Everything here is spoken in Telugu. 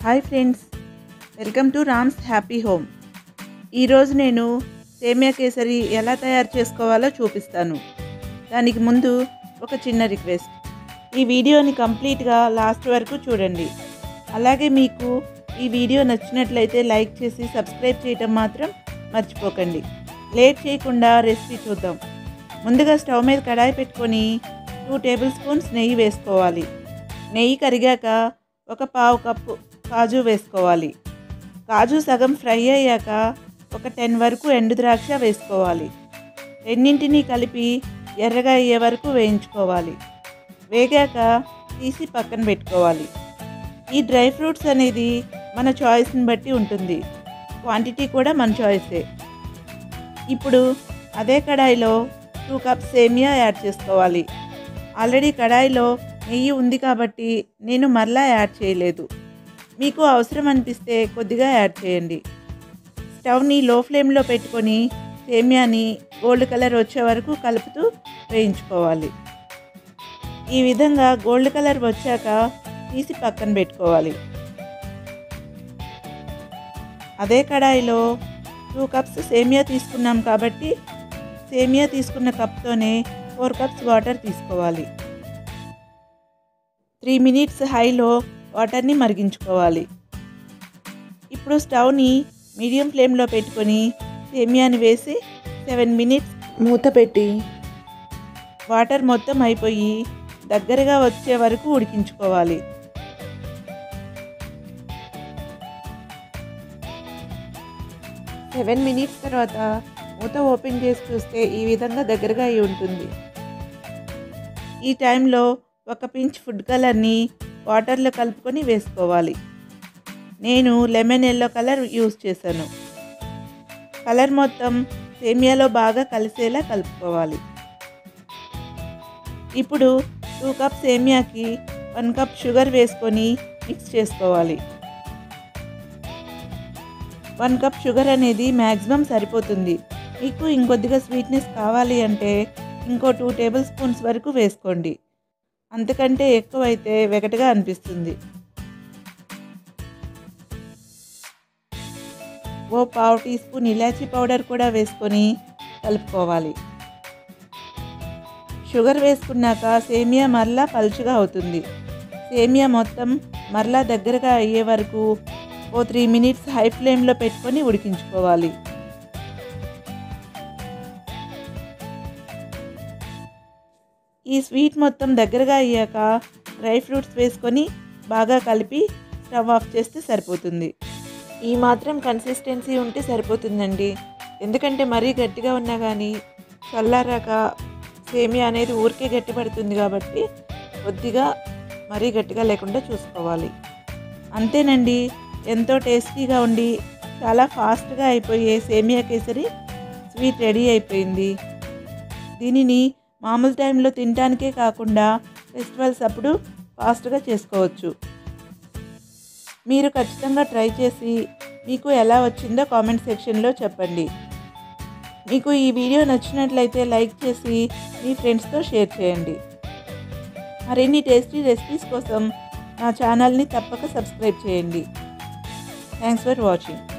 hi friends welcome to Ram's happy home ఈరోజు నేను సేమియా కేసరి ఎలా తయారు చేసుకోవాలో చూపిస్తాను దానికి ముందు ఒక చిన్న రిక్వెస్ట్ ఈ వీడియోని కంప్లీట్గా లాస్ట్ వరకు చూడండి అలాగే మీకు ఈ వీడియో నచ్చినట్లయితే లైక్ చేసి సబ్స్క్రైబ్ చేయటం మాత్రం మర్చిపోకండి లేట్ చేయకుండా రెసిపీ చూద్దాం ముందుగా స్టవ్ మీద కడాయి పెట్టుకొని టూ టేబుల్ స్పూన్స్ నెయ్యి వేసుకోవాలి నెయ్యి కరిగాక ఒక పావు కప్పు కాజు వేసుకోవాలి కాజు సగం ఫ్రై అయ్యాక ఒక టెన్ వరకు ఎండు ద్రాక్ష వేసుకోవాలి రెండింటిని కలిపి ఎర్రగా అయ్యే వరకు వేయించుకోవాలి వేగాక తీసి పక్కన పెట్టుకోవాలి ఈ డ్రై ఫ్రూట్స్ అనేది మన చాయిస్ని బట్టి ఉంటుంది క్వాంటిటీ కూడా మన చాయిసే ఇప్పుడు అదే కడాయిలో టూ కప్స్ సేమియా యాడ్ చేసుకోవాలి ఆల్రెడీ కడాయిలో నెయ్యి ఉంది కాబట్టి నేను మరలా యాడ్ చేయలేదు మీకు అవసరం అనిపిస్తే కొద్దిగా యాడ్ చేయండి స్టవ్ని లో ఫ్లేమ్లో పెట్టుకొని సేమియాని గోల్డ్ కలర్ వచ్చే వరకు కలుపుతూ వేయించుకోవాలి ఈ విధంగా గోల్డ్ కలర్ వచ్చాక తీసి పక్కన పెట్టుకోవాలి అదే కడాయిలో టూ కప్స్ సేమియా తీసుకున్నాం కాబట్టి సేమియా తీసుకున్న కప్తోనే ఫోర్ కప్స్ వాటర్ తీసుకోవాలి త్రీ మినిట్స్ హైలో వాటర్ని మరిగించుకోవాలి ఇప్పుడు స్టవ్ని మీడియం ఫ్లేమ్లో పెట్టుకొని సేమియాని వేసి సెవెన్ మినిట్స్ మూత పెట్టి వాటర్ మొత్తం అయిపోయి దగ్గరగా వచ్చే వరకు ఉడికించుకోవాలి సెవెన్ మినిట్స్ తర్వాత మూత ఓపెన్ చేసి చూస్తే ఈ విధంగా దగ్గరగా అయి ఉంటుంది ఈ టైంలో ఒక పించ్ ఫుడ్ కలర్ని వాటర్లో కలుపుకొని వేసుకోవాలి నేను లెమన్ ఎల్లో కలర్ యూస్ చేశాను కలర్ మొత్తం సేమియాలో బాగా కలిసేలా కలుపుకోవాలి ఇప్పుడు టూ కప్ సేమియాకి వన్ కప్ షుగర్ వేసుకొని మిక్స్ చేసుకోవాలి వన్ కప్ షుగర్ అనేది మ్యాక్సిమం సరిపోతుంది మీకు ఇంకొద్దిగా స్వీట్నెస్ కావాలి అంటే ఇంకో టూ టేబుల్ స్పూన్స్ వరకు వేసుకోండి అంతకంటే ఎక్కువైతే వెగటగా అనిపిస్తుంది ఓ పావు టీ స్పూన్ ఇలాచీ పౌడర్ కూడా వేసుకొని కలుపుకోవాలి షుగర్ వేసుకున్నాక సేమియా మరలా పలుచుగా అవుతుంది సేమియా మొత్తం మరలా దగ్గరగా అయ్యే వరకు ఓ త్రీ మినిట్స్ హై ఫ్లేమ్లో పెట్టుకొని ఉడికించుకోవాలి ఈ స్వీట్ మొత్తం దగ్గరగా అయ్యాక డ్రై ఫ్రూట్స్ వేసుకొని బాగా కలిపి స్టవ్ ఆఫ్ చేస్తే సరిపోతుంది ఈ మాత్రం కన్సిస్టెన్సీ ఉంటే సరిపోతుందండి ఎందుకంటే మరీ గట్టిగా ఉన్నా కానీ చల్లారాక సేమియా అనేది ఊరికే గట్టిపడుతుంది కాబట్టి కొద్దిగా మరీ గట్టిగా లేకుండా చూసుకోవాలి అంతేనండి ఎంతో టేస్టీగా ఉండి చాలా ఫాస్ట్గా అయిపోయే సేమియా కేసరి స్వీట్ రెడీ అయిపోయింది దీనిని మామూలు టైంలో తినడానికే కాకుండా ఫెస్టివల్స్ అప్పుడు ఫాస్ట్గా చేసుకోవచ్చు మీరు ఖచ్చితంగా ట్రై చేసి మీకు ఎలా వచ్చిందో కామెంట్ సెక్షన్లో చెప్పండి మీకు ఈ వీడియో నచ్చినట్లయితే లైక్ చేసి మీ ఫ్రెండ్స్తో షేర్ చేయండి మరిన్ని టేస్టీ రెసిపీస్ కోసం నా ఛానల్ని తప్పక సబ్స్క్రైబ్ చేయండి థ్యాంక్స్ ఫర్ వాచింగ్